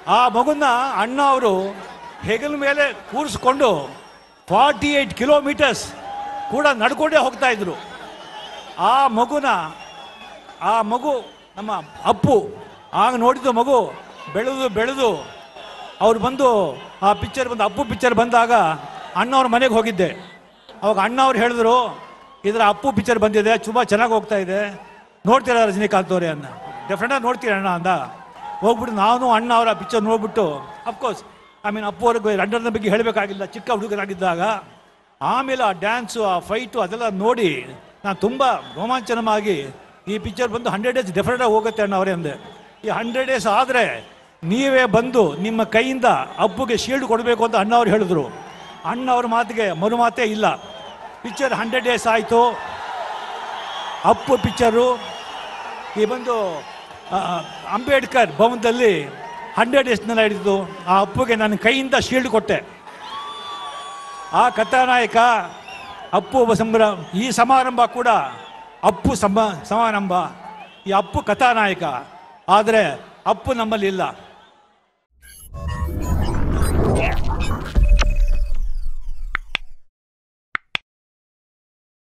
ಆ ಮಗುನ ಅಣ್ಣ ಅವರು ಹೆಗಲ ಮೇಲೆ ಕೂರಿಸ್ಕೊಂಡು ಫಾರ್ಟಿ ಏಯ್ಟ್ ಕಿಲೋಮೀಟರ್ಸ್ ಕೂಡ ನಡ್ಕೊಂಡೇ ಹೋಗ್ತಾ ಇದ್ರು ಆ ಮಗುನ ಆ ಮಗು ನಮ್ಮ ಅಪ್ಪು ಆಗ ನೋಡಿದ ಮಗು ಬೆಳೆದು ಬೆಳೆದು ಅವ್ರು ಬಂದು ಆ ಪಿಕ್ಚರ್ ಬಂದು ಅಪ್ಪು ಪಿಕ್ಚರ್ ಬಂದಾಗ ಅಣ್ಣವ್ರ ಮನೆಗೆ ಹೋಗಿದ್ದೆ ಅವಾಗ ಅಣ್ಣ ಅವ್ರು ಹೇಳಿದ್ರು ಇದರ ಅಪ್ಪು ಪಿಕ್ಚರ್ ಬಂದಿದೆ ತುಂಬ ಚೆನ್ನಾಗಿ ಹೋಗ್ತಾ ಇದೆ ನೋಡ್ತೀರಾ ರಜನಿಕಾಂತ್ ಅವರೇ ಅನ್ನ ಡೆಫಿನೆಟಾಗಿ ನೋಡ್ತೀರ ಅಣ್ಣ ಅಂದ ಹೋಗ್ಬಿಟ್ಟು ನಾನು ಅಣ್ಣ ಅವರ ಪಿಕ್ಚರ್ ನೋಡ್ಬಿಟ್ಟು ಅಫ್ಕೋರ್ಸ್ ಐ ಮೀನ್ ಅಪ್ಪು ಅವ್ರಿಗೆ ರಂಡರ್ನ ಬಗ್ಗೆ ಹೇಳಬೇಕಾಗಿಲ್ಲ ಚಿಕ್ಕ ಹುಡುಗರಾಗಿದ್ದಾಗ ಆಮೇಲೆ ಆ ಡ್ಯಾನ್ಸು ಆ ಫೈಟು ಅದೆಲ್ಲ ನೋಡಿ ನಾನು ತುಂಬ ರೋಮಾಂಚನವಾಗಿ ಈ ಪಿಕ್ಚರ್ ಬಂದು ಹಂಡ್ರೆಡ್ ಡೇಸ್ ಡೆಫಿನೆಟಾಗಿ ಹೋಗುತ್ತೆ ಅಣ್ಣ ಅವರೇ ಅಂದೆ ಈ ಹಂಡ್ರೆಡ್ ಡೇಸ್ ಆದರೆ ನೀವೇ ಬಂದು ನಿಮ್ಮ ಕೈಯಿಂದ ಅಪ್ಪುಗೆ ಶೀಲ್ಡ್ ಕೊಡಬೇಕು ಅಂತ ಅಣ್ಣ ಅವ್ರು ಹೇಳಿದ್ರು ಅಣ್ಣ ಅವ್ರ ಮಾತಿಗೆ ಮರು ಮಾತೇ ಇಲ್ಲ ಪಿಕ್ಚರ್ ಹಂಡ್ರೆಡ್ ಡೇಸ್ ಆಯಿತು ಅಪ್ಪು ಪಿಕ್ಚರು ಈ ಬಂದು ಆ, ಅಂಬೇಡ್ಕರ್ ಭವನದಲ್ಲಿ ಹಂಡ್ರೆಡ್ ಡೇಸ್ನೆಲ್ಲ ಹಿಡಿದು ಆ ಅಪ್ಪುಗೆ ನನ್ನ ಕೈಯಿಂದ ಶೀಲ್ಡ್ ಕೊಟ್ಟೆ ಆ ಕಥಾನಾಯಕ ಅಪ್ಪು ಒಬ್ಬ ಸಂಭ್ರಮ ಈ ಸಮಾರಂಭ ಕೂಡ ಅಪ್ಪು ಸಮ ಸಮಾರಂಭ ಈ ಅಪ್ಪು ಕಥಾನಾಯಕ ಆದರೆ ಅಪ್ಪು ನಮ್ಮಲ್ಲಿ ಇಲ್ಲ